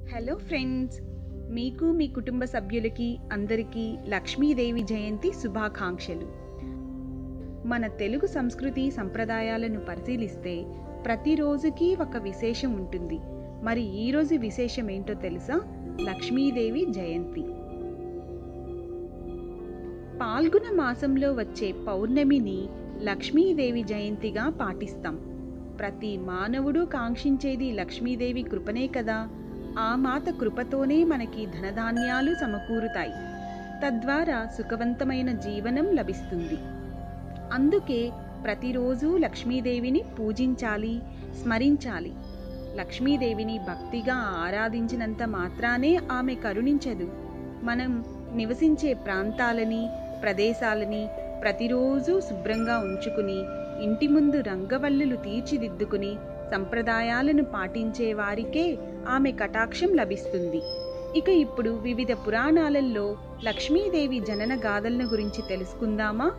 hello friends మీకు మీ కుటుంబ సభ్యులకి అందరికీ లక్ష్మీదేవి జయంతి శుభాకాంక్షలు మన తెలుగు సంస్కృతి సంప్రదాయాలను పరిశీలిస్తే ప్రతిరోజుకి ఒక విశేషం ఉంటుంది మరి ఈరోజు విశేషం ఏంటో తెలుసా లక్ష్మీదేవి జయంతి పాల్గొన మాసంలో వచ్చే పౌర్ణమిని లక్ష్మీదేవి జయంతిగా పాటిస్తాం ప్రతి మానవుడు కాంక్షించేది లక్ష్మీదేవి కృపనే కదా ఆ మాత కృపతోనే మనకి ధనధాన్యాలు సమకూరుతాయి తద్వారా సుఖవంతమైన జీవనం లభిస్తుంది అందుకే ప్రతిరోజు లక్ష్మీదేవిని పూజించాలి స్మరించాలి లక్ష్మీదేవిని భక్తిగా ఆరాధించినంత మాత్రానే ఆమె కరుణించదు మనం నివసించే ప్రాంతాలని ప్రదేశాలని ప్రతిరోజు శుభ్రంగా ఉంచుకుని ఇంటి ముందు రంగవల్లులు తీర్చిదిద్దుకుని సంప్రదాయాలను పాటించే వారికే ఆమె కటాక్షం లభిస్తుంది ఇక ఇప్పుడు వివిధ పురాణాలలో లక్ష్మీదేవి జనన గాథలను గురించి తెలుసుకుందామా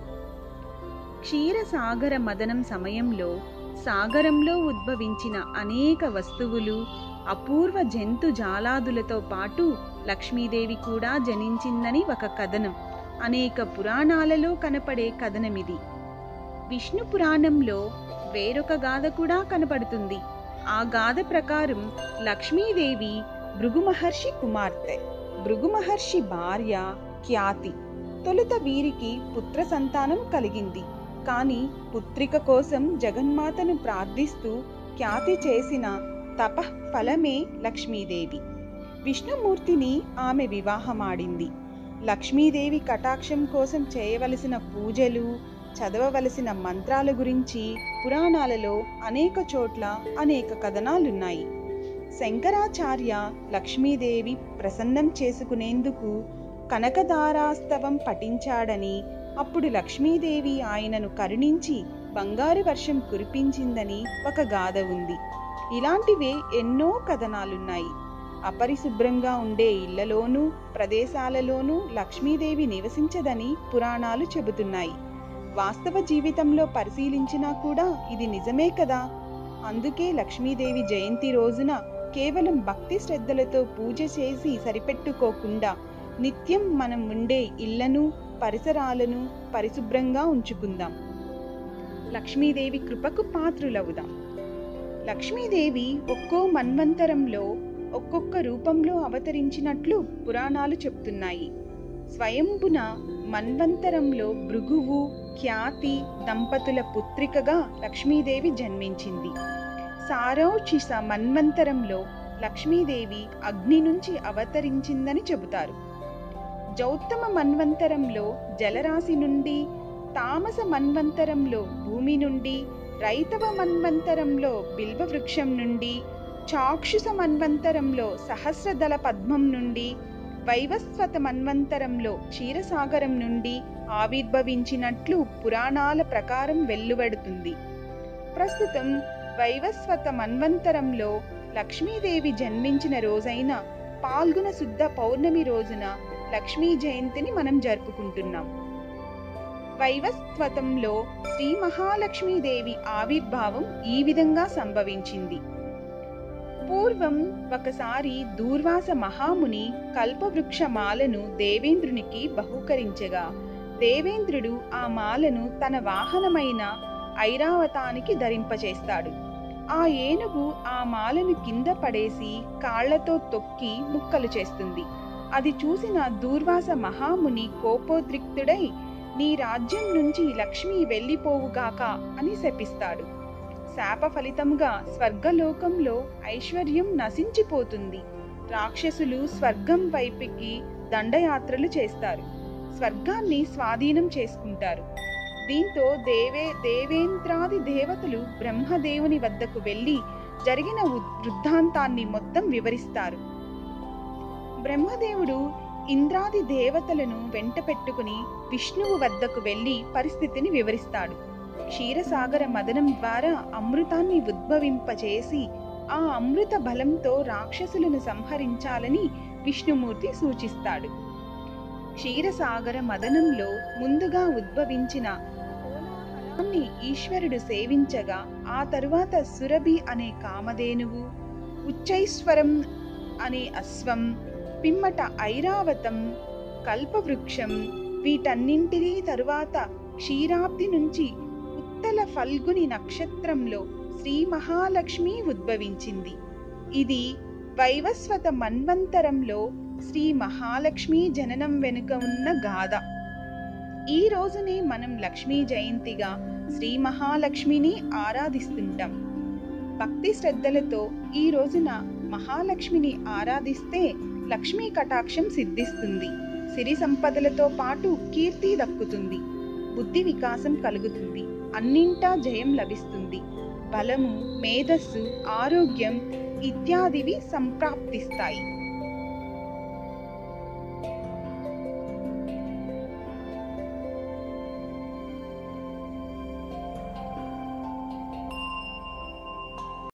క్షీరసాగర మదనం సమయంలో సాగరంలో ఉద్భవించిన అనేక వస్తువులు అపూర్వ జంతు జాలాదులతో పాటు లక్ష్మీదేవి కూడా జనించిందని ఒక కథనం అనేక పురాణాలలో కనపడే కథనమిది విష్ణు పురాణంలో వేరొక గాథ కూడా కనపడుతుంది ఆ గాథ ప్రకారం లక్ష్మీదేవి భృగు మహర్షి కుమార్తె భృగు మహర్షి భార్య ఖ్యాతి తొలుత వీరికి పుత్ర సంతానం కలిగింది కాని పుత్రిక కోసం జగన్మాతను ప్రార్థిస్తూ ఖ్యాతి చేసిన తప ఫలమే లక్ష్మీదేవి విష్ణుమూర్తిని ఆమె వివాహమాడింది లక్ష్మీదేవి కటాక్షం కోసం చేయవలసిన పూజలు చదవవలసిన మంత్రాల గురించి పురాణాలలో అనేక చోట్ల అనేక కథనాలున్నాయి శంకరాచార్య లక్ష్మీదేవి ప్రసన్నం చేసుకునేందుకు కనకదారాస్తవం పఠించాడని అప్పుడు లక్ష్మీదేవి ఆయనను కరుణించి బంగారు వర్షం కురిపించిందని ఒక గాథ ఉంది ఇలాంటివే ఎన్నో కథనాలున్నాయి అపరిశుభ్రంగా ఉండే ఇళ్లలోనూ ప్రదేశాలలోనూ లక్ష్మీదేవి నివసించదని పురాణాలు చెబుతున్నాయి వాస్తవ జీవితంలో పరిశీలించినా కూడా ఇది నిజమే కదా అందుకే లక్ష్మీదేవి జయంతి రోజున కేవలం భక్తి శ్రద్ధలతో పూజ చేసి సరిపెట్టుకోకుండా నిత్యం మనం ఉండే ఇళ్లను పరిసరాలను పరిశుభ్రంగా ఉంచుకుందాం లక్ష్మీదేవి కృపకు పాత్రులవుదాం లక్ష్మీదేవి ఒక్కో మన్వంతరంలో ఒక్కొక్క రూపంలో అవతరించినట్లు పురాణాలు చెప్తున్నాయి స్వయంభున మన్వంతరంలో భృగువు ఖ్యాతి దంపతుల పుత్రికగా లక్ష్మీదేవి జన్మించింది సారౌచిస మన్వంతరంలో లక్ష్మీదేవి అగ్ని నుంచి అవతరించిందని చెబుతారు జౌత్తమ మన్వంతరంలో జలరాశి నుండి తామస మన్వంతరంలో భూమి నుండి రైతవ మన్వంతరంలో బిల్వ వృక్షం నుండి చాక్షుష మన్వంతరంలో సహస్రదళ పద్మం నుండి వైవస్వత మన్వంతరంలో క్షీరసాగరం నుండి ఆవిర్భవించినట్లు పురాణాల ప్రకారం వెల్లువడుతుంది ప్రస్తుతం వైవస్వత మన్వంతరంలో లక్ష్మీదేవి జన్మించిన రోజైన పాల్గొన శుద్ధ పౌర్ణమి రోజున లక్ష్మీ జయంతిని మనం జరుపుకుంటున్నాం వైవస్వతంలో శ్రీ మహాలక్ష్మీదేవి ఆవిర్భావం ఈ విధంగా సంభవించింది పూర్వం ఒకసారి దూర్వాస మహాముని కల్పవృక్ష మాలను దేవేంద్రునికి బహూకరించగా దేవేంద్రుడు ఆ మాలను తన వాహనమైన ఐరావతానికి ధరింపచేస్తాడు ఆ ఏనుగు ఆ మాలను కింద పడేసి కాళ్లతో తొక్కి ముక్కలు చేస్తుంది అది చూసిన దూర్వాస మహాముని కోపోద్రిక్తుడై నీ రాజ్యం నుంచి లక్ష్మి వెళ్ళిపోవుగాక అని శపిస్తాడు శాప ఫలితంగా స్వర్గలోకంలో ఐశ్వర్యం నశించిపోతుంది రాక్షసులు స్వర్గం వైపుకి దండయాత్రలు చేస్తారు స్వర్గాన్ని స్వాధీనం చేసుకుంటారు దీంతో దేవే దేవేంద్రాది దేవతలు బ్రహ్మదేవుని వద్దకు వెళ్ళి జరిగిన వృద్ధాంతాన్ని మొత్తం వివరిస్తారు బ్రహ్మదేవుడు ఇంద్రాది దేవతలను వెంట పెట్టుకుని విష్ణువు వద్దకు వెళ్ళి పరిస్థితిని వివరిస్తాడు క్షీరసాగర మదనం ద్వారా అమృతాన్ని ఉద్భవింపచేసి ఆ అమృత బలంతో రాక్షసులను సంహరించాలని విష్ణుమూర్తి సూచిస్తాడు క్షీరసాగర మదనంలో ముందుగా ఉద్భవించిన కోలాహలాన్ని ఈశ్వరుడు సేవించగా ఆ తరువాత సురభి అనే కామధేనువు ఉచ్చైశ్వరం అనే అశ్వం పిమ్మట ఐరావతం కల్పవృక్షం వీటన్నింటినీ తరువాత క్షీరాబ్ది నుంచి ఉత్తల ఫల్గుని నక్షత్రంలో శ్రీ మహాలక్ష్మి ఉద్భవించింది ఇది వైవస్వత మన్వంతరంలో శ్రీ మహాలక్ష్మి జననం వెనుక ఉన్న గాథ ఈ రోజునే మనం లక్ష్మీ జయంతిగా శ్రీ మహాలక్ష్మిని ఆరాధిస్తుంటాం భక్తి శ్రద్ధలతో ఈ రోజున మహాలక్ష్మిని ఆరాధిస్తే లక్ష్మీ కటాక్షం సిద్ధిస్తుంది సిరి సంపదలతో పాటు కీర్తి దక్కుతుంది బుద్ధి వికాసం కలుగుతుంది అన్నింటా జయం లభిస్తుంది బలము మేధస్సు ఆరోగ్యం ఇత్యాదివి సంప్రాప్తిస్తాయి